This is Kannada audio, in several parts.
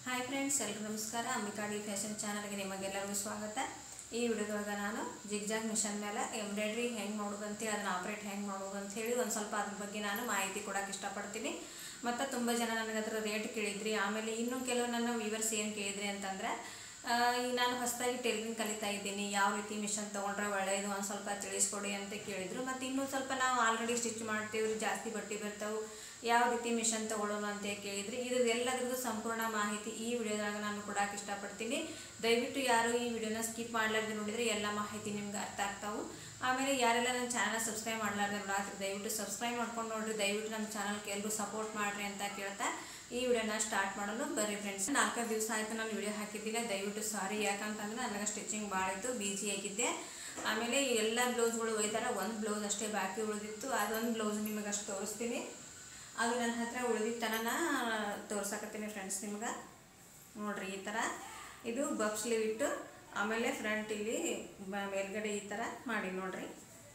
ಹಾಯ್ ಫ್ರೆಂಡ್ಸ್ ಎಲ್ರಿಗೂ ನಮಸ್ಕಾರ ಅಂಬಿಕಾಡಿ ಫ್ಯಾಷನ್ ಚಾನಲ್ಗೆ ನಿಮಗೆಲ್ಲರಿಗೂ ಸ್ವಾಗತ ಈ ವಿಡಿಯೋದೊಳಗೆ ನಾನು ಜಿಗ್ಜಾಗ್ ಮಿಷನ್ ಮೇಲೆ ಎಂಬ್ರಾಯ್ಡ್ರಿ ಹೆಂಗೆ ಮಾಡೋದು ಅಂತೇಳಿ ಅದನ್ನ ಆಪ್ರೇಟ್ ಹೆಂಗೆ ಮಾಡೋದು ಅಂತ ಹೇಳಿ ಒಂದು ಸ್ವಲ್ಪ ಅದ್ರ ಬಗ್ಗೆ ನಾನು ಮಾಹಿತಿ ಕೊಡೋಕೆ ಇಷ್ಟಪಡ್ತೀನಿ ಮತ್ತು ತುಂಬ ಜನ ನನಗೆ ಅದರ ರೇಟ್ ಕೇಳಿದ್ರಿ ಆಮೇಲೆ ಇನ್ನೂ ಕೆಲವು ನನ್ನ ವ್ಯೂವರ್ಸ್ ಏನು ಕೇಳಿದ್ರಿ ಅಂತಂದರೆ ಆ, ಈಗ ನಾನು ಹೊಸದಾಗಿ ಟೈಲರಿಂಗ್ ಕಲಿತಾ ಇದ್ದೀನಿ ಯಾವ ರೀತಿ ಮಿಷನ್ ತೊಗೊಂಡ್ರೆ ಒಳ್ಳೆಯದು ಒಂದು ಸ್ವಲ್ಪ ತಿಳಿಸ್ಕೊಡಿ ಅಂತ ಕೇಳಿದರು ಮತ್ತು ಇನ್ನೂ ಸ್ವಲ್ಪ ನಾವು ಆಲ್ರೆಡಿ ಸ್ಟಿಚ್ ಮಾಡ್ತೀವಿ ಜಾಸ್ತಿ ಬಟ್ಟೆ ಬರ್ತಾವೆ ಯಾವ ರೀತಿ ಮಿಷನ್ ತೊಗೊಳ್ಳೋಣ ಅಂತ ಕೇಳಿದ್ರಿ ಇದು ಎಲ್ಲದ್ರದ್ದು ಸಂಪೂರ್ಣ ಮಾಹಿತಿ ಈ ವಿಡಿಯೋದಾಗ ನಾನು ಕೊಡೋಕೆ ಇಷ್ಟಪಡ್ತೀನಿ ದಯವಿಟ್ಟು ಯಾರು ಈ ವಿಡಿಯೋನ ಸ್ಕಿಪ್ ಮಾಡಲಾರ್ದೆ ನೋಡಿದರೆ ಎಲ್ಲ ಮಾಹಿತಿ ನಿಮ್ಗೆ ಅರ್ಥ ಆಗ್ತಾವೆ ಆಮೇಲೆ ಯಾರೆಲ್ಲ ನನ್ನ ಚಾನಲ್ ಸಬ್ಸ್ಕ್ರೈಬ್ ಮಾಡಲಾರ್ದೆ ನೋಡಾತ್ರಿ ದಯವಿಟ್ಟು ಸಬ್ಸ್ಕ್ರೈಬ್ ಮಾಡ್ಕೊಂಡು ನೋಡ್ರಿ ದಯವಿಟ್ಟು ನಮ್ಮ ಚಾನಲ್ಗೆ ಎಲ್ಲರೂ ಸಪೋರ್ಟ್ ಮಾಡಿರಿ ಅಂತ ಕೇಳ್ತಾ ಈ ವಿಡಿಯೋನ ಸ್ಟಾರ್ಟ್ ಮಾಡೋದು ಬರ್ರಿ ಫ್ರೆಂಡ್ಸ್ ನಾಲ್ಕೈದು ದಿವಸ ಆಯಿತು ನಾನು ವಿಡಿಯೋ ಹಾಕಿದ್ದಿಲ್ಲ ದಯವಿಟ್ಟು ಸಾರಿ ಯಾಕಂತಂದ್ರೆ ನನಗೆ ಸ್ಟಿಚಿಂಗ್ ಭಾಳ ಇತ್ತು ಬಿಜಿ ಆಗಿದ್ದೆ ಆಮೇಲೆ ಈ ಎಲ್ಲ ಬ್ಲೌಸ್ಗಳು ಒಯ್ದಾರ ಒಂದು ಬ್ಲೌಸ್ ಅಷ್ಟೇ ಬಾಕಿ ಉಳಿದಿತ್ತು ಅದೊಂದು ಬ್ಲೌಸ್ ನಿಮಗೆ ಅಷ್ಟು ತೋರಿಸ್ತೀನಿ ಅದು ನನ್ನ ಹತ್ರ ಉಳಿದಿತ್ತನ ತೋರ್ಸಕತ್ತೀನಿ ಫ್ರೆಂಡ್ಸ್ ನಿಮ್ಗೆ ನೋಡ್ರಿ ಈ ಥರ ಇದು ಬಫ್ ಸ್ಲೀವ್ ಇಟ್ಟು ಆಮೇಲೆ ಫ್ರಂಟ್ ಇಲ್ಲಿ ಬ- ಮೇಲ್ಗಡೆ ಈ ಥರ ಮಾಡಿ ನೋಡ್ರಿ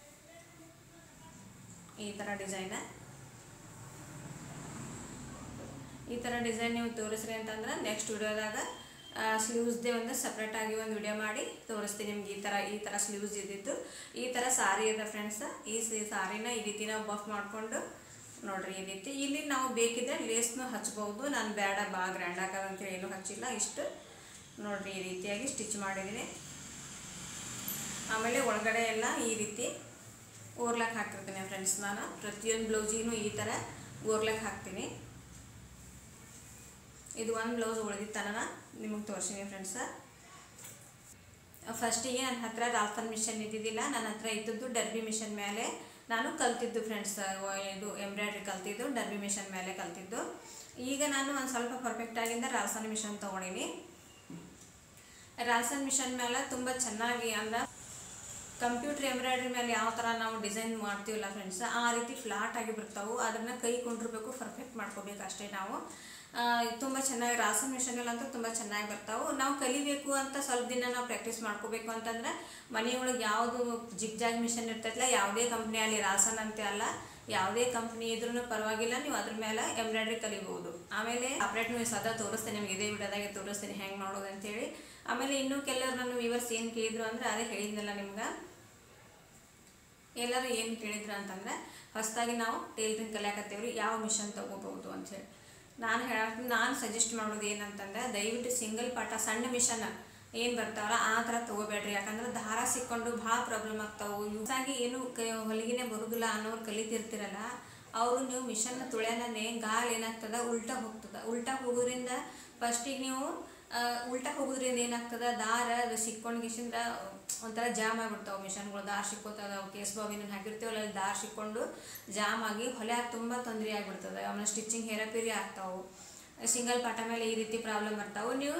ಈ ಥರ ಡಿಸೈನ ಈ ಥರ ಡಿಸೈನ್ ನೀವು ತೋರಿಸ್ರಿ ಅಂತಂದ್ರೆ ನೆಕ್ಸ್ಟ್ ವಿಡಿಯೋದಾಗ ಸ್ಲೀವ್ಸ್ದೇ ಒಂದು ಸಪ್ರೇಟಾಗಿ ಒಂದು ವಿಡಿಯೋ ಮಾಡಿ ತೋರಿಸ್ತೀನಿ ನಿಮ್ಗೆ ಈ ಥರ ಈ ಥರ ಸ್ಲೀವ್ಸ್ ಇದ್ದಿದ್ದು ಈ ಥರ ಸಾರಿ ಇದೆ ಫ್ರೆಂಡ್ಸ್ ಈ ಸಿ- ಸಾರಿನ ಈ ರೀತಿ ನಾವು ಬಫ್ ಮಾಡಿಕೊಂಡು ನೋಡ್ರಿ ಈ ರೀತಿ ಇಲ್ಲಿ ನಾವು ಬೇಕಿದ್ರೆ ಲೇಸ್ನು ಹಚ್ಬೋದು ನಾನು ಬೇಡ ಬಾ ಗ್ರ್ಯಾಂಡ್ ಹಾಕೋದಂತೇಳಿ ಏನೂ ಹಚ್ಚಿಲ್ಲ ಇಷ್ಟು ನೋಡ್ರಿ ಈ ರೀತಿಯಾಗಿ ಸ್ಟಿಚ್ ಮಾಡಿದ್ದೀನಿ ಆಮೇಲೆ ಒಳಗಡೆ ಎಲ್ಲ ಈ ರೀತಿ ಓರ್ಲಾಕ್ ಹಾಕಿರ್ತೀನಿ ಫ್ರೆಂಡ್ಸ್ ನಾನು ಪ್ರತಿಯೊಂದು ಬ್ಲೌಸಿಗೂ ಈ ಥರ ಓರ್ಲಾಕ್ ಹಾಕ್ತೀನಿ ಇದು ಒಂದು ಬ್ಲೌಸ್ ಉಳಿದಿತ್ತನ ನಿಮಗೆ ತೋರಿಸಿನಿ ಫ್ರೆಂಡ್ಸ ಫಸ್ಟಿಗೆ ನನ್ನ ಹತ್ರ ರಾಲ್ಫನ್ ಮಿಷನ್ ಇದ್ದಿದ್ದಿಲ್ಲ ನನ್ನ ಹತ್ರ ಇದ್ದದ್ದು ಡರ್ಬಿ ಮಿಷನ್ ಮೇಲೆ ನಾನು ಕಲ್ತಿದ್ದು ಫ್ರೆಂಡ್ಸ್ ಇದು ಎಂಬ್ರಾಯ್ಡ್ರಿ ಕಲ್ತಿದ್ದು ಡರ್ಬಿ ಮಿಷನ್ ಮೇಲೆ ಕಲ್ತಿದ್ದು ಈಗ ನಾನು ಒಂದು ಸ್ವಲ್ಪ ಪರ್ಫೆಕ್ಟ್ ಆಗಿಂದ ರಾಲ್ಸನ್ ಮಿಷನ್ ತೊಗೊಂಡಿನಿ ರಾಲ್ಸನ್ ಮಿಷನ್ ಮೇಲೆ ತುಂಬ ಚೆನ್ನಾಗಿ ಅಂದ್ರೆ ಕಂಪ್ಯೂಟರ್ ಎಂಬ್ರಾಯ್ಡ್ರಿ ಮೇಲೆ ಯಾವ ಥರ ನಾವು ಡಿಸೈನ್ ಮಾಡ್ತೀವಲ್ಲ ಫ್ರೆಂಡ್ಸ್ ಆ ರೀತಿ ಫ್ಲಾಟ್ ಆಗಿ ಬರ್ತಾವೆ ಅದನ್ನು ಕೈ ಕೊಂಡಿರ್ಬೇಕು ಪರ್ಫೆಕ್ಟ್ ಮಾಡ್ಕೋಬೇಕು ಅಷ್ಟೇ ನಾವು ತುಂಬ ಚೆನ್ನಾಗಿ ರಾಸನ್ ಮಿಷನಲ್ಲಂತೂ ತುಂಬ ಚೆನ್ನಾಗಿ ಬರ್ತಾವೆ ನಾವು ಕಲಿಬೇಕು ಅಂತ ಸ್ವಲ್ಪ ದಿನ ನಾವು ಪ್ರಾಕ್ಟೀಸ್ ಮಾಡ್ಕೋಬೇಕು ಅಂತಂದ್ರೆ ಮನೆಯೊಳಗೆ ಯಾವುದು ಜಿಗ್ಜಾಗ್ ಮಿಷನ್ ಇರ್ತೈತಲ್ಲ ಯಾವುದೇ ಕಂಪ್ನಿಯಲ್ಲಿ ರಾಸನ್ ಅಂತ ಅಲ್ಲ ಯಾವುದೇ ಕಂಪ್ನಿ ಇದ್ರೂ ಪರವಾಗಿಲ್ಲ ನೀವು ಅದ್ರ ಮೇಲೆ ಎಂಬ್ರಾಯ್ಡ್ರಿ ಕಲಿಬಹುದು ಆಮೇಲೆ ಆಪ್ರೇಟ್ ನೀವು ಸದಾ ತೋರಿಸ್ತೇನೆ ನಿಮ್ಗೆ ಇದೇ ವಿಡಿಯೋದಾಗೆ ತೋರಿಸ್ತೀನಿ ಹೆಂಗೆ ಮಾಡೋದು ಅಂತೇಳಿ ಆಮೇಲೆ ಇನ್ನೂ ಕೆಲವರು ನನ್ನ ವಿವರ್ಸ್ ಏನು ಕೇಳಿದ್ರು ಅಂದರೆ ಅದೇ ಹೇಳಿದ್ನಲ್ಲ ನಿಮ್ಗೆ ಎಲ್ಲರೂ ಏನು ಕೇಳಿದ್ರು ಅಂತಂದ್ರೆ ಹೊಸದಾಗಿ ನಾವು ಟೈಲರಿಂಗ್ ಕಲಿಯಾಕತ್ತೇವ್ರಿ ಯಾವ ಮಿಷನ್ ತೊಗೋಬಹುದು ಅಂಥೇಳಿ ನಾನು ಹೇಳ ನಾನು ಸಜೆಸ್ಟ್ ಮಾಡೋದು ಏನಂತಂದ್ರೆ ದಯವಿಟ್ಟು ಸಿಂಗಲ್ ಪಾಠ ಸಣ್ಣ ಮಿಷನ್ ಏನು ಬರ್ತಾವಲ್ಲ ಆ ಥರ ತೊಗೋಬೇಡ್ರಿ ಯಾಕಂದ್ರೆ ದಾರ ಸಿಕ್ಕೊಂಡು ಭಾಳ ಪ್ರಾಬ್ಲಮ್ ಆಗ್ತಾವೆ ಹೊಸಾಗಿ ಏನು ಕ ಹೊಲಿಗೆನೇ ಬರೋದಿಲ್ಲ ಅನ್ನೋರು ಕಲಿತಿರ್ತಿರಲ್ಲ ಅವರು ನೀವು ಮಿಷನ್ ತುಳ್ಯಾನೇ ಗಾಲ್ ಏನಾಗ್ತದ ಉಲ್ಟಾ ಹೋಗ್ತದ ಉಲ್ಟಾ ಹೋಗೋದ್ರಿಂದ ಫಸ್ಟಿಗೆ ನೀವು ಆ, ಉಲ್ಟಾ ಹೋಗೋದ್ರಿಂದ ಏನಾಗ್ತದ ದಾರ ಅದು ಸಿಕ್ಕೊಂಡು ಗಿಸಿಂದ ಒಂಥರ ಜಾಮ್ ಆಗಿಬಿಡ್ತಾವೆ ಮಿಷನ್ಗಳು ದಾರ ಸಿಕ್ಕೋತದ ಕೇಸ್ ಬಾಬಿನ ಹಾಕಿರ್ತೀವಲ್ಲ ಅಲ್ಲಿ ದಾರ ಸಿಕ್ಕೊಂಡು ಜಾಮ್ ಆಗಿ ಹೊಲ್ಯಾಗ ತುಂಬ ತೊಂದರೆ ಆಗಿಬಿಡ್ತದೆ ಆಮೇಲೆ ಸ್ಟಿಚಿಂಗ್ ಹೇರಪೇರಿ ಆಗ್ತಾವೆ ಸಿಂಗಲ್ ಪಾಠ ಮೇಲೆ ಈ ರೀತಿ ಪ್ರಾಬ್ಲಮ್ ಬರ್ತಾವೆ ನೀವು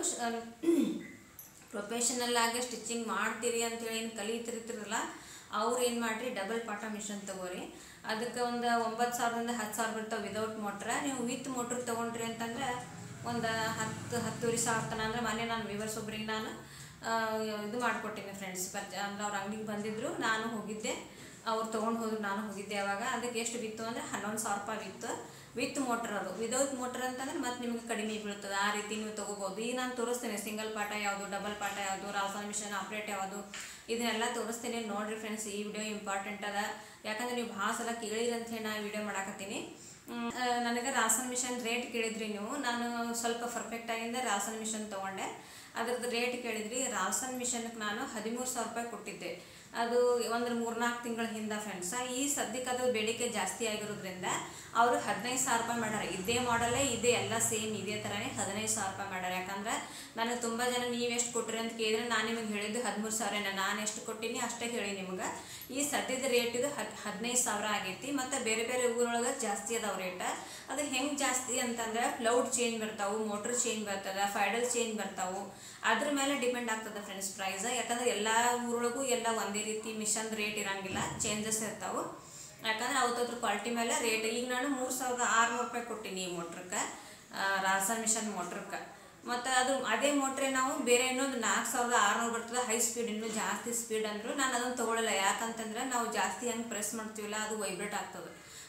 ಪ್ರೊಫೆಷನಲ್ ಆಗಿ ಸ್ಟಿಚಿಂಗ್ ಮಾಡ್ತೀರಿ ಅಂತೇಳಿ ಏನು ಕಲಿತಿರ್ತಿರಲ್ಲ ಅವ್ರು ಏನು ಮಾಡಿರಿ ಡಬಲ್ ಪಾಠ ಮಿಷನ್ ತಗೋರಿ ಅದಕ್ಕೆ ಒಂದು ಒಂಬತ್ತು ಸಾವಿರದಿಂದ ಹತ್ತು ಸಾವಿರ ಬರ್ತಾವೆ ವಿದೌಟ್ ಮೋಟ್ರ ನೀವು ವಿತ್ ಮೋಟ್ರ್ ತೊಗೊಂಡ್ರಿ ಅಂತಂದ್ರೆ ಒಂದು ಹತ್ತು ಹತ್ತುವರೆ ಸಾವಿರ ತನ ಅಂದ್ರೆ ಮೊನ್ನೆ ನಾನು ವಿವರ್ಸ್ ಒಬ್ರಿಗೆ ನಾನು ಆ, ಇದು ಮಾಡಿಕೊಟ್ಟಿನಿ ಫ್ರೆಂಡ್ಸ್ ಪರಿಚಯ ಅಂದ್ರೆ ಅವ್ರ ಅಂಗಡಿಗೆ ಬಂದಿದ್ದರು ನಾನು ಹೋಗಿದ್ದೆ ಅವ್ರು ತೊಗೊಂಡು ಹೋದ್ರು ನಾನು ಹೋಗಿದ್ದೆ ಅವಾಗ ಅದಕ್ಕೆ ಎಷ್ಟು ಬಿತ್ತು ಅಂದರೆ ಹನ್ನೊಂದು ಸಾವಿರ ರೂಪಾಯಿ ಬಿತ್ತು ವಿತ್ ಮೋಟ್ರ್ ಅದು ವಿದೌಟ್ ಮೋಟ್ರ್ ಅಂತಂದ್ರೆ ಮತ್ತೆ ನಿಮಗೆ ಕಡಿಮೆ ಬೀಳ್ತದೆ ಆ ರೀತಿ ನೀವು ತೊಗೋಬೋದು ಈಗ ನಾನು ತೋರಿಸ್ತೇನೆ ಸಿಂಗಲ್ ಪಾಠ ಯಾವುದು ಡಬಲ್ ಪಾಠ ಯಾವುದು ರಾಲ್ಸನ್ ಮಿಷನ್ ಆಪ್ರೇಟ್ ಯಾವುದು ಇದನ್ನೆಲ್ಲ ತೋರಿಸ್ತೇನೆ ನೋಡ್ರಿ ಫ್ರೆಂಡ್ಸ್ ಈ ವಿಡಿಯೋ ಇಂಪಾರ್ಟೆಂಟ್ ಅದ ಯಾಕಂದ್ರೆ ನೀವು ಭಾಳ ಸಲ ಕೇಳಿರಿ ಅಂತ ಹೇಳಿ ನಾನು ವಿಡಿಯೋ ಮಾಡಾಕತ್ತೀನಿ ಮ್, ಆ, ನನಗೆ ರಾಸನ್ ಮಿಷನ್ ರೇಟ್ ಕೇಳಿದ್ರಿ ನೀವು ನಾನು ಸ್ವಲ್ಪ ಪರ್ಫೆಕ್ಟ್ ಆಗಿಂದ ರಾಸನ್ ಮಿಷನ್ ತೊಗೊಂಡೆ ಅದ್ರದ್ದು ರೇಟ್ ಕೇಳಿದ್ರಿ ರಾಸನ್ ಮಿಷನ್ಗೆ ನಾನು ಹದಿಮೂರು ಸಾವಿರ ರೂಪಾಯಿ ಕೊಟ್ಟಿದ್ದೆ ಅದು ಒಂದು ಮೂರ್ನಾಲ್ಕು ತಿಂಗಳ ಹಿಂದೆ ಫ್ರೆಂಡ್ಸ ಈ ಸದ್ಯಕ್ಕೆ ಅದು ಬೇಡಿಕೆ ಜಾಸ್ತಿ ಆಗಿರೋದ್ರಿಂದ ಅವರು ಹದಿನೈದು ಸಾವಿರ ರೂಪಾಯಿ ಮಾಡ್ಯಾರ ಇದೇ ಮಾಡಲೇ ಇದೇ ಎಲ್ಲ ಸೇಮ್ ಇದೇ ಥರನೇ ಹದಿನೈದು ಸಾವಿರ ರೂಪಾಯಿ ಮಾಡ್ಯಾರ ಯಾಕಂದ್ರೆ ನನಗೆ ತುಂಬ ಜನ ನೀವು ಎಷ್ಟು ಕೊಟ್ರಿ ಅಂತ ಕೇಳಿದ್ರೆ ನಾನು ನಿಮಗೆ ಹೇಳಿದ್ದು ಹದಿಮೂರು ಸಾವಿರನ ನಾನು ಎಷ್ಟು ಕೊಟ್ಟಿನಿ ಅಷ್ಟೇ ಹೇಳಿ ನಿಮ್ಗೆ ಈ ಸದ್ಯದ ರೇಟ್ ಇದು ಹದ್ ಹದಿನೈದು ಸಾವಿರ ಆಗೈತಿ ಮತ್ತು ಬೇರೆ ಬೇರೆ ಊರೊಳಗೆ ಜಾಸ್ತಿ ಅದಾವ ರೇಟ್ ಅದು ಹೆಂಗೆ ಜಾಸ್ತಿ ಅಂತಂದ್ರೆ ಕ್ಲೌಡ್ ಚೇಂಜ್ ಬರ್ತಾವು ಮೋಟ್ರ್ ಚೇಂಜ್ ಬರ್ತದೆ ಫೈಡಲ್ ಚೇಂಜ್ ಬರ್ತಾವು ಅದ್ರ ಮೇಲೆ ಡಿಪೆಂಡ್ ಆಗ್ತದೆ ಫ್ರೆಂಡ್ಸ್ ಪ್ರೈಸ್ ಯಾಕಂದ್ರೆ ಎಲ್ಲ ಊರೊಳಗೂ ಎಲ್ಲ ಒಂದೇ ರೀತಿ ಮಿಷನ್ ರೇಟ್ ಇರಂಗಿಲ್ಲ ಚೇಂಜಸ್ ಇರ್ತಾವೆ ಯಾಕಂದ್ರೆ ಅವತ್ತದ್ರ ಕ್ವಾಲಿಟಿ ಮೇಲೆ ರೇಟ್ ಈಗ ನಾನು ಮೂರು ಸಾವಿರದ ಆರುನೂರು ರೂಪಾಯಿ ಕೊಟ್ಟಿನಿ ಈ ಮೋಟ್ರಕ್ಕೆ ರಾಸನ್ ಮಿಷನ್ ಮೋಟ್ರಕ್ಕೆ ಮತ್ತು ಅದು ಅದೇ ಮೋಟ್ರೆ ನಾವು ಬೇರೆ ಇನ್ನೊಂದು ನಾಲ್ಕು ಸಾವಿರದ ಆರುನೂರು ಬರ್ತದೆ ಹೈ ಸ್ಪೀಡ್ ಇನ್ನೂ ಜಾಸ್ತಿ ಸ್ಪೀಡ್ ಅಂದರು ನಾನು ಅದನ್ನು ತೊಗೊಳ್ಳಲ್ಲ ಯಾಕಂತಂದ್ರೆ ನಾವು ಜಾಸ್ತಿ ಹೆಂಗೆ ಪ್ರೆಸ್ ಮಾಡ್ತೀವಲ್ಲ ಅದು ವೈಬ್ರೇಟ್ ಆಗ್ತದೆ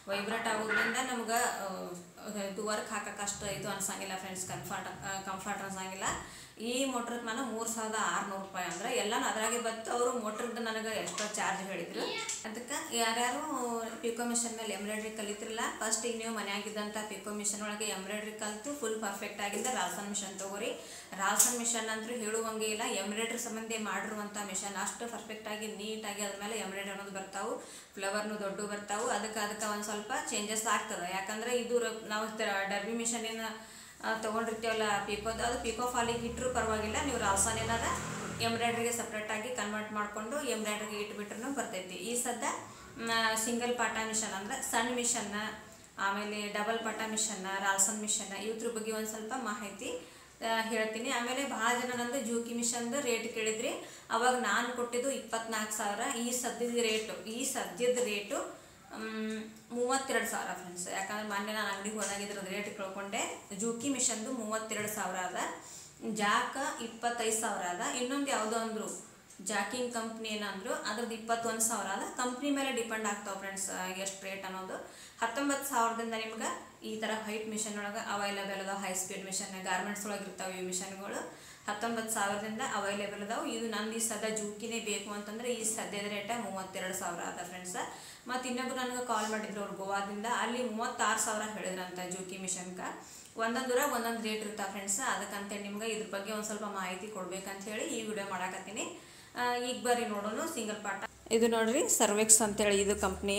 ವೈಬ್ರೇಟ್ ಆಗೋದ್ರಿಂದ ನಮ್ಗೆ ಇದು ವರ್ಕ್ ಹಾಕಕ್ಕೆ ಅಷ್ಟು ಇದು ಅನ್ಸಂಗಿಲ್ಲ ಫ್ರೆಂಡ್ಸ್ ಕಂಫರ್ಟ್ ಕಂಫರ್ಟ್ ಅನ್ಸಂಗಿಲ್ಲ ಈ ಮೋಟ್ರಿಗೆ ನಾನು ಮೂರು ಸಾವಿರದ ಆರುನೂರು ರೂಪಾಯಿ ಅಂದ್ರೆ ಎಲ್ಲನೂ ಅದ್ರಾಗೆ ಬತ್ತು ಅವರು ಮೋಟ್ರದ್ದು ನನಗೆ ಎಷ್ಟೋ ಚಾರ್ಜ್ ಹೇಳಿದ್ರು ಅದಕ್ಕೆ ಯಾರ್ಯಾರು ಪಿಕೋ ಮಿಷನ್ ಮೇಲೆ ಎಂಬ್ರಾಯ್ಡ್ರಿ ಕಲಿತಿರಲ್ಲ ಫಸ್ಟ್ ಈಗ ನೀವು ಮನ್ಯಾಗಿದ್ದಂಥ ಪಿಕೋ ಮಿಷನ್ ಒಳಗೆ ಎಂಬ್ರಾಯ್ಡ್ರಿ ಕಲಿತು ಫುಲ್ ಪರ್ಫೆಕ್ಟ್ ಆಗಿದ್ದ ರಾಲ್ಸನ್ ಮಿಷನ್ ತಗೋರಿ ರಾಲ್ಸನ್ ಮಿಷನ್ ಅಂತೂ ಹೇಳುವಂಗೆ ಇಲ್ಲ ಎಂಬ್ರಾಯ್ಡ್ರಿ ಸಂಬಂಧಿ ಮಾಡಿರುವಂಥ ಮಿಷನ್ ಅಷ್ಟು ಪರ್ಫೆಕ್ಟಾಗಿ ನೀಟಾಗಿ ಅದ್ರ ಮೇಲೆ ಎಂಬ್ರಾಯ್ಡ್ರಿ ಅನ್ನೋದು ಬರ್ತಾವು ಫ್ಲವರ್ನು ದೊಡ್ಡ ಬರ್ತಾವು ಅದಕ್ಕೆ ಅದಕ್ಕೆ ಒಂದು ಸ್ವಲ್ಪ ಚೇಂಜಸ್ ಆಗ್ತದೆ ಯಾಕಂದ್ರೆ ಇದು ರ- ನಾವು ತ- ಡರ್ಬಿ ಮಿಷನ್ ಏನು ತೊಗೊಂಡಿರ್ತೀವಲ್ಲ ಪಿಕೋದು ಅದು ಪಿಕೋ ಫಾಲಿಗೆ ಇಟ್ಟರು ಪರವಾಗಿಲ್ಲ ನೀವು ರಾಲ್ಸನ್ ಏನಾರ ಎಂಬ್ರಾಯ್ಡ್ರಿಗೆ ಸಪ್ರೇಟಾಗಿ ಕನ್ವರ್ಟ್ ಮಾಡಿಕೊಂಡು ಎಂಬ್ರಾಯ್ಡ್ರಿಗೆ ಇಟ್ಬಿಟ್ರೂ ಬರ್ತೈತಿ ಈ ಸದ್ದ ಸಿಂಗಲ್ ಪಾಟ ಮಿಷನ್ ಅಂದ್ರೆ ಸಣ್ಣ ಮಿಷನ್ನ ಆಮೇಲೆ ಡಬಲ್ ಪಾಟ ಮಿಷನ್ನ ರಾಲ್ಸನ್ ಮಿಷನ್ನ ಇವ್ರ ಬಗ್ಗೆ ಒಂದು ಸ್ವಲ್ಪ ಮಾಹಿತಿ ಆ, ಹೇಳ್ತೀನಿ ಆಮೇಲೆ ಭಾಳ ಜನ ನಂದು ಜೂಕಿ ಮಿಷನ್ದು ರೇಟ್ ಕೇಳಿದ್ರಿ ಅವಾಗ ನಾನು ಕೊಟ್ಟಿದ್ದು ಇಪ್ಪತ್ನಾಲ್ಕು ಸಾವಿರ ಈ ಸದ್ಯದ ರೇಟು ಈ ಸದ್ಯದ ರೇಟು ಮ್, ಮೂವತ್ತೆರಡು ಸಾವಿರ ಫ್ರೆಂಡ್ಸ್ ಯಾಕಂದ್ರೆ ಮೊನ್ನೆ ನಾನು ಅಂಗಡಿಗೆ ಹೋದಾಗ ಇದ್ರದ್ದು ರೇಟ್ ಕೇಳ್ಕೊಂಡೆ ಜೂಕಿ ಮಿಷನ್ದು ಮೂವತ್ತೆರಡು ಸಾವಿರ ಅದ ಜಾಕ ಇಪ್ಪತ್ತೈದು ಸಾವಿರ ಅದ ಇನ್ನೊಂದು ಯಾವುದೋ ಅಂದರು ಜಾಕಿಂಗ್ ಕಂಪ್ನಿ ಏನಂದ್ರು ಅದ್ರದ್ದು ಇಪ್ಪತ್ತೊಂದು ಸಾವಿರ ಅದ ಕಂಪ್ನಿ ಮೇಲೆ ಡಿಪೆಂಡ್ ಆಗ್ತಾವೆ ಫ್ರೆಂಡ್ಸ್ ಎಷ್ಟು ರೇಟ್ ಅನ್ನೋದು ಹತ್ತೊಂಬತ್ತು ಸಾವಿರದಿಂದ ನಿಮ್ಗೆ ಈ ಥರ ಹೈಟ್ ಮಿಷನ್ ಒಳಗೆ ಅವೈಲೇಬಲ್ ಅದಾವೆ ಹೈ ಸ್ಪೀಡ್ ಮಿಷನ್ ಗಾರ್ಮೆಂಟ್ಸ್ ಒಳಗೆ ಇರ್ತಾವೆ ಈ ಮಿಷನ್ಗಳು ಹತ್ತೊಂಬತ್ತು ಸಾವಿರದಿಂದ ಅವೈಲೇಬಲ್ ಅದಾವೆ ಇದು ನಂದು ಈ ಸದ್ಯ ಜೂಕಿನೇ ಬೇಕು ಅಂತಂದ್ರೆ ಈ ಸದ್ಯದ ರೇಟ ಮೂವತ್ತೆರಡು ಸಾವಿರ ಅದ ಫ್ರೆಂಡ್ಸ್ ಮತ್ತು ಇನ್ನೊಬ್ರು ನನಗೆ ಕಾಲ್ ಮಾಡಿದ್ರು ಅವ್ರು ಗೋವಾದಿಂದ ಅಲ್ಲಿ ಮೂವತ್ತಾರು ಸಾವಿರ ಹೇಳಿದ್ರಂತ ಜೂಕಿ ಮಿಷನ್ಗೆ ಒಂದೊಂದು ಊರಾಗ ಒಂದೊಂದು ರೇಟ್ ಇರ್ತಾವೆ ಫ್ರೆಂಡ್ಸ್ ಅದಕ್ಕಂತೇಳಿ ನಿಮ್ಗೆ ಇದ್ರ ಬಗ್ಗೆ ಒಂದು ಸ್ವಲ್ಪ ಮಾಹಿತಿ ಕೊಡ್ಬೇಕಂತ ಹೇಳಿ ಈ ವಿಡಿಯೋ ಮಾಡಾಕತ್ತೀನಿ ಆ, ಈಗ ಬರ್ರಿ ನೋಡೋಣ ಸಿಂಗಲ್ ಪಾಟ ಇದು ನೋಡ್ರಿ ಸರ್ವೆಕ್ಸ್ ಅಂತೇಳಿ ಇದು ಕಂಪ್ನಿ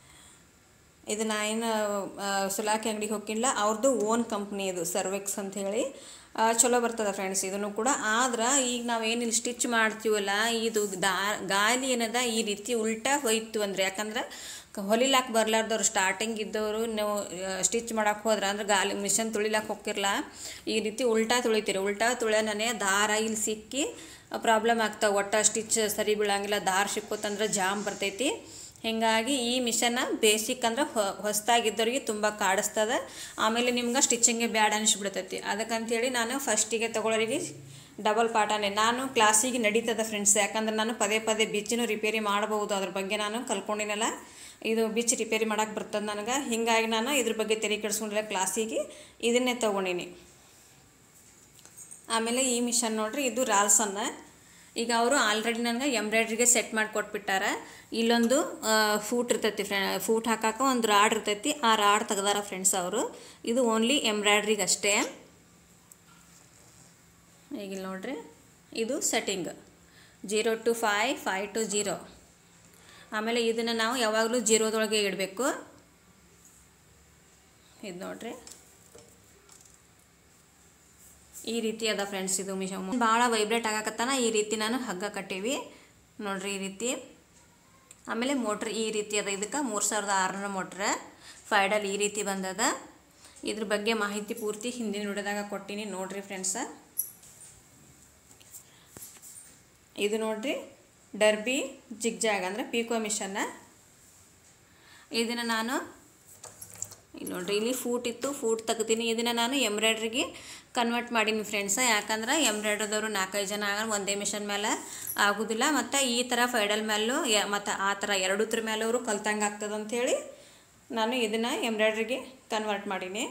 ಇದು ನಾ ಏನು ಸುಲಾಕಿ ಅಂಗಡಿಗೆ ಹೋಗಿಲ್ಲ ಅವ್ರದ್ದು ಓನ್ ಕಂಪ್ನಿ ಇದು ಸರ್ವೆಕ್ಸ್ ಅಂತ ಹೇಳಿ ಆ, ಚಲೋ ಬರ್ತದೆ ಫ್ರೆಂಡ್ಸ್ ಇದನ್ನು ಕೂಡ ಆದ್ರೆ ಈಗ ನಾವೇನು ಇಲ್ಲಿ ಸ್ಟಿಚ್ ಮಾಡ್ತೀವಲ್ಲ ಇದು ದಾ ಗಾಲಿ ಏನದ ಈ ರೀತಿ ಉಲ್ಟಾ ಹೋಯ್ತು ಅಂದ್ರೆ ಯಾಕಂದ್ರೆ ಕ- ಹೊಲಿಲಾಕ್ ಬರ್ಲಾರ್ದವ್ರು ಸ್ಟಾರ್ಟಿಂಗ್ ಇದ್ದವರು ನೀವು ಸ್ಟಿಚ್ ಮಾಡಕ್ಕೆ ಹೋದ್ರೆ ಅಂದ್ರೆ ಗಾಲಿ ಮಿಷನ್ ತುಳಿಲಾಕ್ ಹೋಗಿರಲ್ಲ ಈ ರೀತಿ ಉಲ್ಟಾ ತುಳಿತೀರಿ ಉಲ್ಟಾ ತುಳಿಯೋನೇ ದಾರ ಇಲ್ಲಿ ಸಿಕ್ಕಿ ಪ್ರಾಬ್ಲಮ್ ಆಗ್ತಾವೆ ಒಟ್ಟ ಸ್ಟಿಚ್ ಸರಿ ಬೀಳಂಗಿಲ್ಲ ದಾರ ಸಿಕ್ಕೋತಂದ್ರೆ ಜಾಮ್ ಬರ್ತೈತಿ ಹೀಗಾಗಿ ಈ ಮಿಷನ್ನ ಬೇಸಿಕ್ ಅಂದ್ರೆ ಹೊಸದಾಗಿದ್ದವ್ರಿಗೆ ತುಂಬ ಕಾಡಿಸ್ತದ ಆಮೇಲೆ ನಿಮ್ಗೆ ಸ್ಟಿಚಿಂಗ್ಗೆ ಬ್ಯಾಡ್ ಅನಿಸ್ಬಿಡ್ತೈತಿ ಅದಕ್ಕಂತೇಳಿ ನಾನು ಫಸ್ಟಿಗೆ ತಗೊಳ್ಳೋರಿಗೆ ಡಬಲ್ ಪಾಠನೇ ನಾನು ಕ್ಲಾಸಿಗೆ ನಡೀತದ ಫ್ರೆಂಡ್ಸ್ ಯಾಕಂದ್ರೆ ನಾನು ಪದೇ ಪದೇ ಬಿಚ್ಚನ್ನು ರಿಪೇರಿ ಮಾಡಬಹುದು ಅದ್ರ ಬಗ್ಗೆ ನಾನು ಕಲ್ಕೊಂಡಿನಲ್ಲ ಇದು ಬಿಚ್ ರಿಪೇರಿ ಮಾಡಕ್ಕೆ ಬರ್ತದೆ ನನಗೆ ಹೀಗಾಗಿ ನಾನು ಇದ್ರ ಬಗ್ಗೆ ತೆರೆ ಕೆಡಿಸ್ಕೊಂಡಿಲ್ಲ ಕ್ಲಾಸಿಗೆ ಇದನ್ನೇ ತೊಗೊಂಡಿನಿ ಆಮೇಲೆ ಈ ಮಿಷನ್ ನೋಡ್ರಿ ಇದು ರಾಲ್ಸನ್ನ ಈಗ ಅವರು ಆಲ್ರೆಡಿ ನನಗೆ ಎಂಬ್ರಾಯ್ಡ್ರಿಗೆ ಸೆಟ್ ಮಾಡಿ ಕೊಟ್ಬಿಟ್ಟಾರ ಇಲ್ಲೊಂದು ಫೂಟ್ ಇರ್ತೈತಿ ಫ್ರೆ ಫೂಟ್ ಹಾಕಾಕ ಒಂದು ರಾಡ್ ಇರ್ತೈತಿ ಆ ರಾಡ್ ತೆಗ್ದಾರ ಫ್ರೆಂಡ್ಸ್ ಅವರು ಇದು ಓನ್ಲಿ ಎಂಬ್ರಾಯ್ಡ್ರಿಗೆ ಅಷ್ಟೇ ಈಗ ಇಲ್ಲಿ ನೋಡ್ರಿ ಇದು setting zero two five five two zero ಆಮೇಲೆ ಇದನ್ನು ನಾವು ಯಾವಾಗಲೂ ಜೀರೋದೊಳಗೆ ಇಡಬೇಕು ಇದು ನೋಡ್ರಿ ಈ ರೀತಿ ಅದ ಫ್ರೆಂಡ್ಸ್ ಇದು ಮಿಷನ್ ಭಾಳ ವೈಬ್ರೇಟ್ ಆಗಾಕತ್ತಾನ ಈ ರೀತಿ ನಾನು ಹಗ್ಗ ಕಟ್ಟೀವಿ ನೋಡ್ರಿ ಈ ರೀತಿ ಆಮೇಲೆ ಮೋಟ್ರ್ ಈ ರೀತಿ ಅದ ಇದಕ್ಕೆ ಮೂರು ಸಾವಿರದ ಆರುನೂರು ಮೋಟ್ರ್ ಫೈಡಲ್ ಈ ರೀತಿ ಬಂದದ ಇದ್ರ ಬಗ್ಗೆ ಮಾಹಿತಿ ಪೂರ್ತಿ ಹಿಂದಿನ ವಿಡಿಯೋದಾಗ ಕೊಟ್ಟಿನಿ ನೋಡ್ರಿ ಫ್ರೆಂಡ್ಸ ಇದು ನೋಡ್ರಿ ಡರ್ಬಿ ಜಿಗ್ಜಾಗ್ ಅಂದರೆ ಪೀಕೋ ಮಿಷನ್ನ ಇದನ್ನು ನಾನು ಇಲ್ಲಿ ನೋಡ್ರಿ ಇಲ್ಲಿ ಫೂಟ್ ಇತ್ತು ಫೂಟ್ ತೆಗ್ದೀನಿ ಇದನ್ನು ನಾನು ಎಂಬ್ರಾಯ್ಡ್ರಿಗೆ ಕನ್ವರ್ಟ್ ಮಾಡೀನಿ ಫ್ರೆಂಡ್ಸ ಯಾಕಂದ್ರೆ ಎಂಬ್ರಾಯ್ಡ್ರದವರು ನಾಲ್ಕೈದು ಜನ ಆಗ ಒಂದೇ ಮಿಷನ್ ಮೇಲೆ ಆಗೋದಿಲ್ಲ ಮತ್ತು ಈ ಥರ ಫೈಡಲ್ ಮೇಲೂ ಮತ್ತು ಆ ಥರ ಎರಡುತ್ರ ಮೇಲೆ ಅವರು ಕಲ್ತಂಗೆ ಆಗ್ತದೆ ಅಂಥೇಳಿ ನಾನು ಇದನ್ನು ಎಂಬ್ರಾಯ್ಡ್ರಿಗೆ ಕನ್ವರ್ಟ್ ಮಾಡೀನಿ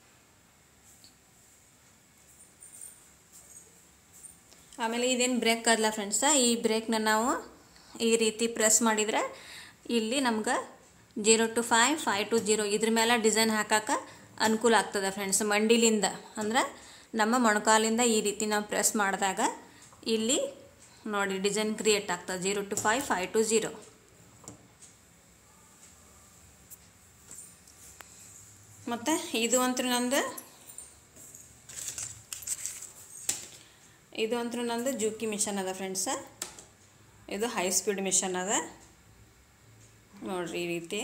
ಆಮೇಲೆ ಇದೇನು ಬ್ರೇಕ್ ಅದಲ್ಲ ಫ್ರೆಂಡ್ಸ ಈ ಬ್ರೇಕ್ನ ನಾವು ಈ ರೀತಿ ಪ್ರೆಸ್ ಮಾಡಿದರೆ ಇಲ್ಲಿ ನಮ್ಗೆ zero two five five two zero ಇದ್ರ ಮೇಲೆ ಡಿಸೈನ್ ಹಾಕಕ್ಕೆ ಅನುಕೂಲ ಆಗ್ತದೆ ಫ್ರೆಂಡ್ಸ್ ಮಂಡಿಲಿಂದ ಅಂದ್ರೆ ನಮ್ಮ ಮೊಣಕಾಲಿಂದ ಈ ರೀತಿ ನಾವು ಪ್ರೆಸ್ ಮಾಡಿದಾಗ ಇಲ್ಲಿ ನೋಡಿ ಡಿಸೈನ್ ಕ್ರಿಯೇಟ್ ಆಗ್ತದೆ zero two five five two zero ಮತ್ತು ಇದು ಅಂತೂ ನಂದು ಇದು ಅಂತೂ ನಂದು ಜೂಕಿ ಮಿಷನ್ ಅದ ಫ್ರೆಂಡ್ಸ ಇದು ಹೈ ಸ್ಪೀಡ್ ಮಿಷನ್ ಅದ ನೋಡ್ರಿ ಈ ರೀತಿ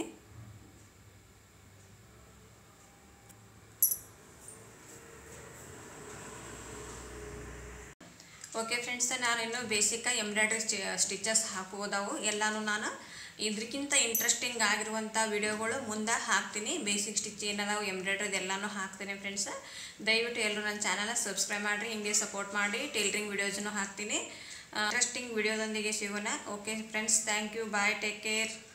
ಓಕೆ ಫ್ರೆಂಡ್ಸ್ ನಾನು ಇನ್ನೂ ಬೇಸಿಕ್ಕಾಗಿ ಎಂಬ್ರಾಯ್ಡ್ರಿ ಸ್ಟಿ ಸ್ಟಿಚಸ್ ಹಾಕುವುದವು ಎಲ್ಲನೂ ನಾನು ಇದಕ್ಕಿಂತ ಇಂಟ್ರೆಸ್ಟಿಂಗ್ ಆಗಿರುವಂಥ ವಿಡಿಯೋಗಳು ಮುಂದೆ ಹಾಕ್ತೀನಿ ಬೇಸಿಕ್ ಸ್ಟಿಚ್ ಏನದಾವು ಎಂಬ್ರಾಯ್ಡ್ರಿದು ಎಲ್ಲನೂ ಹಾಕ್ತೀನಿ ಫ್ರೆಂಡ್ಸ್ ದಯವಿಟ್ಟು ಎಲ್ಲರೂ ನನ್ನ ಚಾನಲ್ ಸಬ್ಸ್ಕ್ರೈಬ್ ಮಾಡಿರಿ ಹಿಂಗೆ ಸಪೋರ್ಟ್ ಮಾಡಿ ಟೈಲರಿಂಗ್ ವಿಡಿಯೋಸನ್ನು ಹಾಕ್ತೀನಿ ಇಂಟ್ರೆಸ್ಟಿಂಗ್ ವಿಡಿಯೋದೊಂದಿಗೆ ಸಿಗೋಣ okay friends thank you bye take care